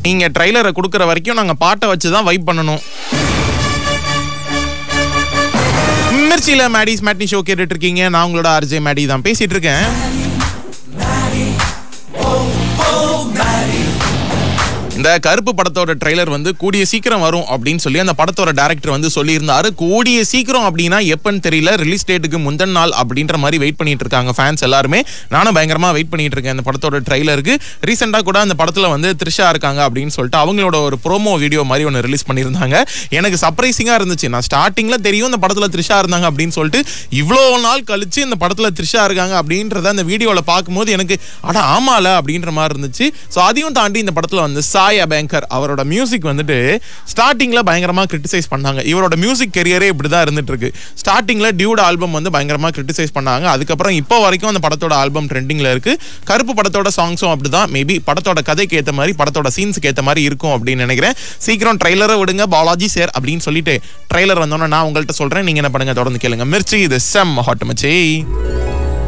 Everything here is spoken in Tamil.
நீங்க ட்ரைலரை கொடுக்குற வரைக்கும் நாங்க பாட்டை வச்சு தான் வைப் பண்ணணும் மிர்ச்சியில மேடிஸ் மேட்னி ஷோ கேட்டுட்டு இருக்கீங்க நான் உங்களோட ஆர்ஜே மேடி தான் பேசிட்டு இருக்கேன் இந்த கருப்பு படத்தோட ட்ரைலர் வந்து கூடிய சீக்கிரம் வரும் அப்படின்னு சொல்லி அந்த படத்தோட டைரக்டர் வந்து சொல்லியிருந்தாரு கூடிய சீக்கிரம் அப்படின்னா எப்பன்னு தெரியல ரிலீஸ் டேட்டுக்கு முந்தின நாள் அப்படின்ற மாதிரி வெயிட் பண்ணிட்டு இருக்காங்க ஃபேன்ஸ் எல்லாருமே நானும் பயங்கரமா வெயிட் பண்ணிட்டு இருக்கேன் இந்த படத்தோட ட்ரைலருக்கு ரீசெண்டாக கூட அந்த படத்துல வந்து த்ரிஷா இருக்காங்க அப்படின்னு சொல்லிட்டு அவங்களோட ஒரு ப்ரோமோ வீடியோ மாதிரி ஒன்று ரிலீஸ் பண்ணியிருந்தாங்க எனக்கு சர்ப்ரைசிங்கா இருந்துச்சு நான் ஸ்டார்டிங்ல தெரியும் இந்த படத்துல த்ரிஷா இருந்தாங்க அப்படின்னு சொல்லிட்டு இவ்வளோ நாள் கழிச்சு இந்த படத்துல த்ரிஷா இருக்காங்க அப்படின்றத அந்த வீடியோவில் பார்க்கும்போது எனக்கு அட ஆமால அப்படின்ற மாதிரி இருந்துச்சு ஸோ அதையும் தாண்டி இந்த படத்துல வந்து சாய் அபேங்கர் அவரோட மியூசிக் வந்துட்டு ஸ்டார்டிங்ல பயங்கரமா கிரிட்டிசைஸ் பண்ணாங்க இவரோட மியூசிக் கெரியரே இப்படி தான் இருந்துட்டு இருக்கு ஸ்டார்டிங்ல டியூட் ஆல்பம் வந்து பயங்கரமா கிரிட்டிசைஸ் பண்ணாங்க அதுக்கப்புறம் இப்போ வரைக்கும் அந்த படத்தோட ஆல்பம் ட்ரெண்டிங்ல இருக்கு கருப்பு படத்தோட சாங்ஸும் அப்படிதான் மேபி படத்தோட கதைக்கு ஏற்ற மாதிரி படத்தோட சீன்ஸுக்கு ஏற்ற மாதிரி இருக்கும் அப்படின்னு நினைக்கிறேன் சீக்கிரம் ட்ரைலரை விடுங்க பாலாஜி சார் அப்படின்னு சொல்லிட்டு ட்ரைலர் வந்தோன்னே நான் உங்கள்கிட்ட சொல்றேன் நீங்க என்ன பண்ணுங்க தொடர்ந்து கேளுங்க மிர்ச்சி இது செம் ஹாட் மச்சி